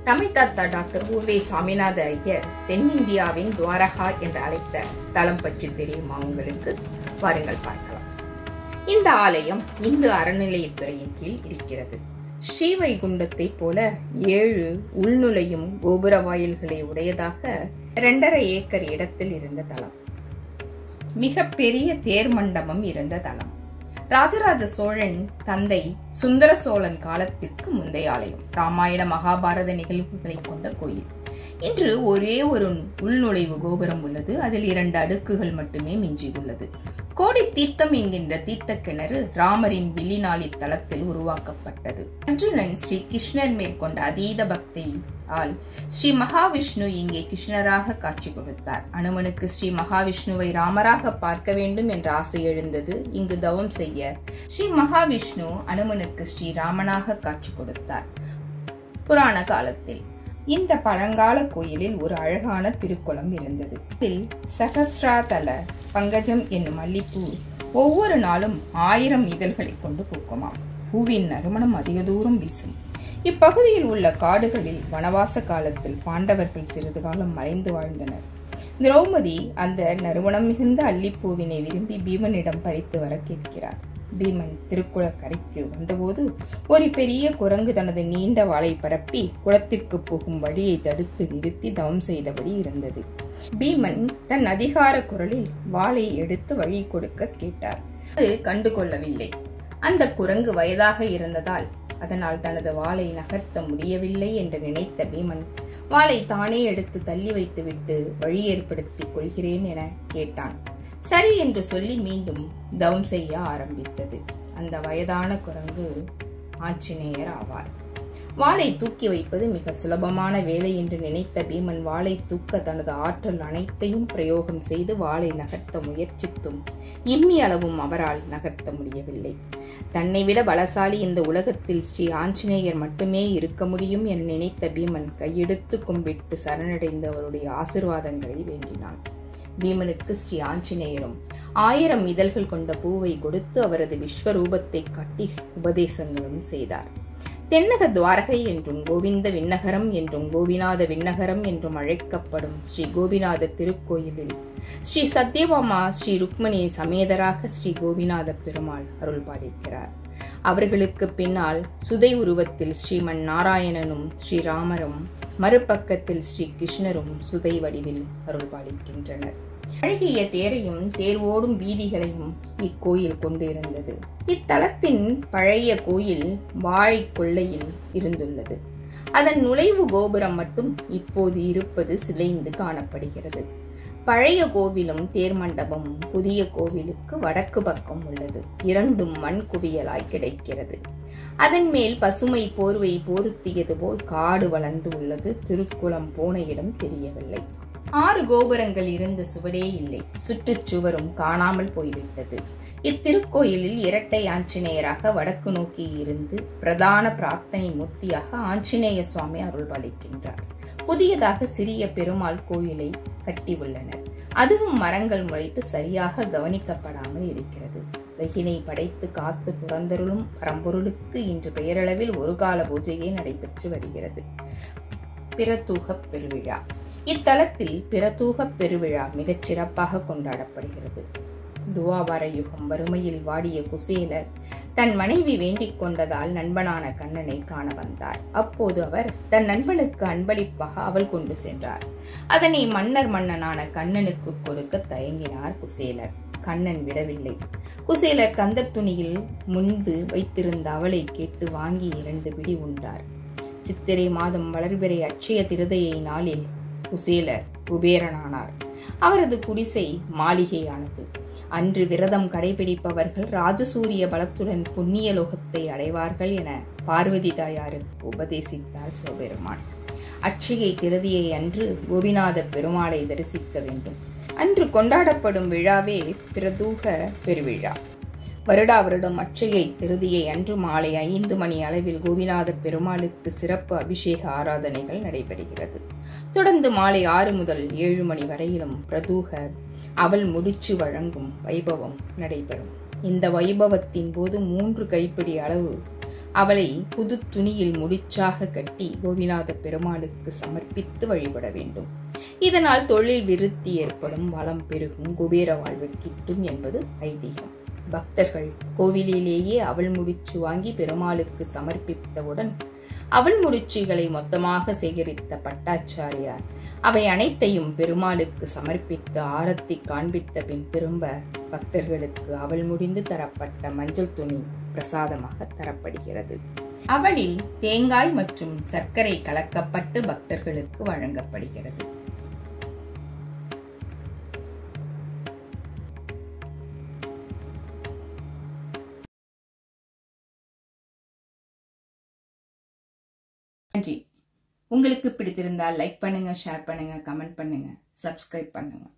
தமிழ் தாத்தா டாக்டர் உவே சாமிநாத ஐயர் தென்னிந்தியாவின் துவாரகா என்று அழைத்த தலம் பற்றி தெரியுமா உங்களுக்கு வாருங்கள் பார்க்கலாம் இந்த ஆலயம் இந்து அறநிலையத்துறையின் கீழ் இருக்கிறது ஸ்ரீவைகுண்டத்தை போல ஏழு உள்நுழையும் கோபுர வாயில்களை உடையதாக இரண்டரை ஏக்கர் இடத்தில் இருந்த தலம் மிக பெரிய தேர் மண்டபம் இருந்த தலம் ராஜராஜ சோழன் தந்தை சுந்தர சோழன் காலத்திற்கு முந்தைய ஆலயம் ராமாயண மகாபாரத நிகழ்வுகளை கொண்ட கோயில் இன்று ஒரே ஒரு உள்நுழைவு கோபுரம் உள்ளது அதில் இரண்டு அடுக்குகள் மட்டுமே மிஞ்சியுள்ளது கோடி தீர்த்தம் என்கின்ற தீர்த்த கிணறு ராமரின் வில்லினாளி தளத்தில் உருவாக்கப்பட்டது அர்ஜுனன் ஸ்ரீ கிருஷ்ணர் மேற்கொண்ட அதீத பக்தி ஆல் ஸ்ரீ மகாவிஷ்ணு இங்கே கிருஷ்ணராக காட்சி கொடுத்தார் அனுமனுக்கு ஸ்ரீ மகாவிஷ்ணுவை ராமராக பார்க்க வேண்டும் என்ற ஆசை எழுந்தது இங்கு தவம் செய்ய ஸ்ரீ மகாவிஷ்ணு அனுமனுக்கு ஸ்ரீ ராமனாக காட்சி கொடுத்தார் புராண காலத்தில் இந்த பழங்கால கோயிலில் ஒரு அழகான திருக்குளம் இருந்தது இதில் சகஸ்ராதல பங்கஜம் என்னும் மல்லிப்பூ ஒவ்வொரு நாளும் ஆயிரம் இதழ்களை கொண்டு பூக்குமாம் பூவின் நறுமணம் அதிக தூரம் வீசும் இப்பகுதியில் உள்ள காடுகளில் வனவாச காலத்தில் பாண்டவர்கள் சிறிது காலம் மறைந்து வாழ்ந்தனர் திரௌபதி அந்த நறுமணம் மிகுந்த அல்லிப்பூவினை விரும்பி பீமனிடம் பறித்து வர கேட்கிறார் பீமன் திருக்குளக்கரைக்கு வந்தபோது ஒரு பெரிய குரங்கு தனது நீண்ட வாளை பரப்பி குளத்திற்கு போகும் வழியை தடுத்து நிறுத்தி தவம் செய்தபடி இருந்தது பீமன் தன் அதிகார குரலில் வாளை எடுத்து வழி கொடுக்க கேட்டார் அது கண்டுகொள்ளவில்லை அந்த குரங்கு வயதாக இருந்ததால் அதனால் தனது வாளை நகர்த்த முடியவில்லை என்று நினைத்த பீமன் வாளை தானே எடுத்து தள்ளி வைத்துவிட்டு வழி ஏற்படுத்திக் கொள்கிறேன் என கேட்டான் சரி என்று சொல்லி மீண்டும் தவம் செய்ய ஆரம்பித்தது அந்த வயதான குரங்கு ஆஞ்சநேயர் ஆவார் வாளை தூக்கி வைப்பது மிக சுலபமான வேலை என்று நினைத்த பீமன் வாளை தூக்க தனது ஆற்றல் அனைத்தையும் பிரயோகம் செய்து வாளை நகர்த்த முயற்சித்தும் இம்மி அளவும் அவரால் நகர்த்த முடியவில்லை தன்னை விட பலசாலி இந்த உலகத்தில் ஸ்ரீ ஆஞ்சநேயர் மட்டுமே இருக்க முடியும் என நினைத்த பீமன் கையெடுத்து கும்பிட்டு சரணடைந்து அவருடைய ஆசிர்வாதங்களை வேண்டினான் பீமனுக்கு ஸ்ரீ ஆஞ்சநேயரும் ஆயிரம் இதழ்கள் கொண்ட பூவை கொடுத்து அவரது விஸ்வரூபத்தை காட்டி உபதேசங்களும் செய்தார் தென்னக துவாரகை என்றும் கோவிந்த விண்ணகரம் என்றும் கோபிநாத விண்ணகரம் என்றும் அழைக்கப்படும் ஸ்ரீ கோபிநாத திருக்கோயிலில் ஸ்ரீ சத்யபாமா ஸ்ரீ ருக்மணி சமேதராக ஸ்ரீ கோபிநாத பெருமாள் அருள் பாலிக்கிறார் அவர்களுக்கு பின்னால் சுதை உருவத்தில் ஸ்ரீமன் நாராயணனும் ஸ்ரீராமரும் மறுபக்கத்தில் ஸ்ரீ கிருஷ்ணரும் சுதை வடிவில் அருள் பாலிக்கின்றனர் அழகிய தேரையும் தேர் ஓடும் வீதிகளையும் இக்கோயில் கொண்டிருந்தது இத்தலத்தின் பழைய கோயில் வாழை கொள்ளையில் இருந்துள்ளது அதன் நுழைவு கோபுரம் மட்டும் இப்போது இருப்பது சிதைந்து காணப்படுகிறது பழைய கோவிலும் தேர் மண்டபமும் புதிய கோவிலுக்கு வடக்கு பக்கம் உள்ளது இரண்டும் மண் குவியலாய் கிடைக்கிறது அதன் மேல் பசுமை போர்வை போர்த்தியது போல் காடு வளர்ந்து உள்ளது திருக்குளம் போன இடம் தெரியவில்லை ஆறு கோபுரங்கள் இருந்த சுவடே இல்லை சுற்றுச்சுவரும் காணாமல் போய்விட்டது இத்திருக்கோயிலில் இரட்டை ஆஞ்சநேயராக வடக்கு நோக்கி இருந்து பிரதான பிரார்த்தனை மூர்த்தியாக ஆஞ்சநேய சுவாமி அருள்பாலிக்கின்றார் புதியதாக சிறிய பெருமாள் கோயிலை கட்டியுள்ளனர் அதுவும் மரங்கள் முளைத்து சரியாக கவனிக்கப்படாமல் இருக்கிறது வெகினை படைத்து காத்து புறந்தருளும் பரம்பொருளுக்கு இன்று பெயரளவில் ஒரு கால பூஜையே நடைபெற்று வருகிறது பிரதூகப் பெருவிழா இத்தலத்தில் பிரதூகப் பெருவிழா மிகச் சிறப்பாக கொண்டாடப்படுகிறது துவாபார யுகம் வறுமையில் வாடிய குசேலர் தன் மனைவி வேண்டிக் கொண்டதால் நண்பனான கண்ணனை காண வந்தார் அப்போது அவர் தன் நண்பனுக்கு அன்பளிப்பாக அவள் கொண்டு சென்றார் அதனை மன்னர் மன்னனான கண்ணனுக்கு கொடுக்க தயங்கினார் குசேலர் கண்ணன் விடவில்லை குசேலர் கந்த துணியில் முன்பு வைத்திருந்த அவளை கேட்டு வாங்கி இரண்டு பிடி உண்டார் சித்திரை மாதம் வளர்பிறை அட்சய திருதையை நாளில் குசேலர் குபேரனானார் அவரது குடிசை மாளிகையானது அன்று விரதம் கடைபிடிப்பவர்கள் ராஜசூரிய பலத்துடன் புண்ணிய லோகத்தை அடைவார்கள் என பார்வதி தாயாருக்கு உபதேசித்தார் சிவபெருமான் அட்சயை திருதியை அன்று கோபிநாத பெருமாளை தரிசிக்க வேண்டும் அன்று கொண்டாடப்படும் விழாவே பிரதூக பெருவிழா வருடா வருடம் அட்சயை திருதியை அன்று மாலை ஐந்து மணி அளவில் கோபிநாத பெருமாளுக்கு சிறப்பு அபிஷேக ஆராதனைகள் நடைபெறுகிறது தொடர்ந்து மாலை ஆறு முதல் ஏழு மணி வரையிலும் பிரதூக அவள் முடிச்சு வழங்கும் வைபவம் நடைபெறும் இந்த வைபவத்தின் போது மூன்று கைப்பிடி அளவு அவளை புது துணியில் முடிச்சாக கட்டி கோபிநாத பெருமாளுக்கு சமர்ப்பித்து வழிபட வேண்டும் இதனால் தொழில் விருத்தி ஏற்படும் வளம் பெருகும் குபேர வாழ்வு கிட்டும் என்பது ஐதீகம் பக்தர்கள் கோவிலிலேயே அவள் முடிச்சு வாங்கி பெருமாளுக்கு சமர்ப்பித்தவுடன் அவள் முடிச்சுகளை மொத்தமாக சேகரித்த பட்டாச்சாரியார் அவை அனைத்தையும் பெருமாளுக்கு சமர்ப்பித்து ஆரத்தி காண்பித்த பின் திரும்ப பக்தர்களுக்கு அவள் முடிந்து தரப்பட்ட மஞ்சள் துணி பிரசாதமாக தரப்படுகிறது அவளில் தேங்காய் மற்றும் சர்க்கரை கலக்கப்பட்டு பக்தர்களுக்கு வழங்கப்படுகிறது நன்றி உங்களுக்கு பிடித்திருந்தால் லைக் பண்ணுங்க ஷேர் பண்ணுங்க கமெண்ட் பண்ணுங்க சப்ஸ்கிரைப் பண்ணுங்க